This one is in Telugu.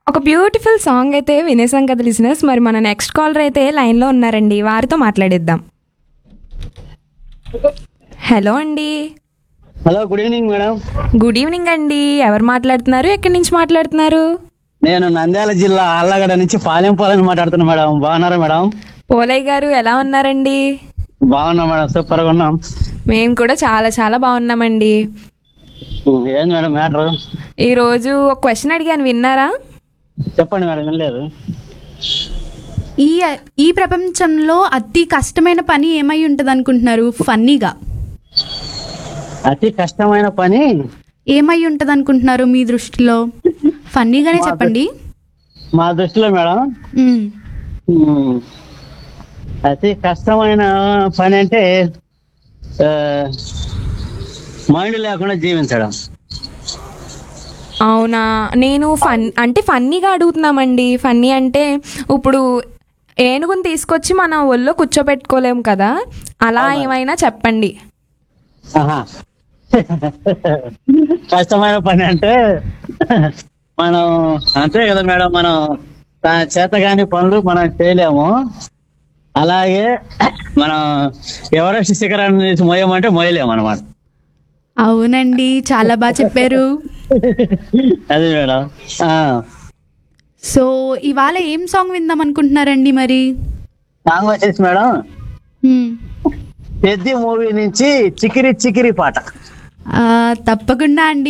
ఒక బ్యూటిఫుల్ సాంగ్ అయితే వినేసాం కదా లిజినెస్ మరి మన నెక్స్ట్ కాలర్ అయితే లైన్లో ఉన్నారండి వారితో మాట్లాడిద్దాం హలో అండి hello good evening madam good evening అండి ఎవరు మాట్లాడుతున్నారు ఎక్కడి నుంచి మాట్లాడుతున్నారు నేను నంద్యాల జిల్లా ఆళ్ళగడ్డ నుంచి పాలెం పాలెం మాట్లాడుతున్నా మేడం బాగున్నారా మేడం పోలయ్య గారు ఎలా ఉన్నారండి బాగున్నాం మేడం సూపర్ గా ఉన్నాం మేము కూడా చాలా చాలా బాగున్నామండి ఏం మేడం మ్యాటర్ ఈరోజు ఒక క్వశ్చన్ అడిగాను విన్నారా చెప్పండి మేడం వినలేదు ఈ ఈ ప్రపంచంలో అతి కష్టమైన పని ఏమై ఉంటుంది అనుకుంటున్నారు ఫన్నీగా అతి కష్టమైన పని ఏమై ఉంటుంది అనుకుంటున్నారు మీ దృష్టిలో ఫన్నీగానే చెప్పండి మా దృష్టిలో మేడం మ్మ్. ఉమ్, అతి కష్టమైన పని అంటే ఆ, మైండ్ లేకుండా జీవించడం అవునా నేను ఫన్ అంటే ఫన్నీగా అడుగుతున్నామండి ఫన్నీ అంటే ఇప్పుడు ఏనుగుని తీసుకొచ్చి మన ఒళ్ళో కూర్చోబెట్టుకోలేము కదా అలా ఏమైనా చెప్పండి ఆహా. కష్టమైన పని అంటే మనం అంతే కదా మేడం మనం తా- చేతగాని పనులు మనం చేయలేము అలాగే మనం ఎవరెస్ట్ శిఖరాన్ని తీసి మోయమంటే మోయలేము అనమాట అవునండి చాలా బాగా చెప్పారు అది మేడం ఆ. సో ఇవాళ ఏం సాంగ్ విందాం అనుకుంటున్నారండి మరి సాంగ్ వచ్చేసి మేడం మ్మ్. పెద్ది మూవీ నుంచి చికిరి చికిరి పాట ఆ, తప్పకుండా అండి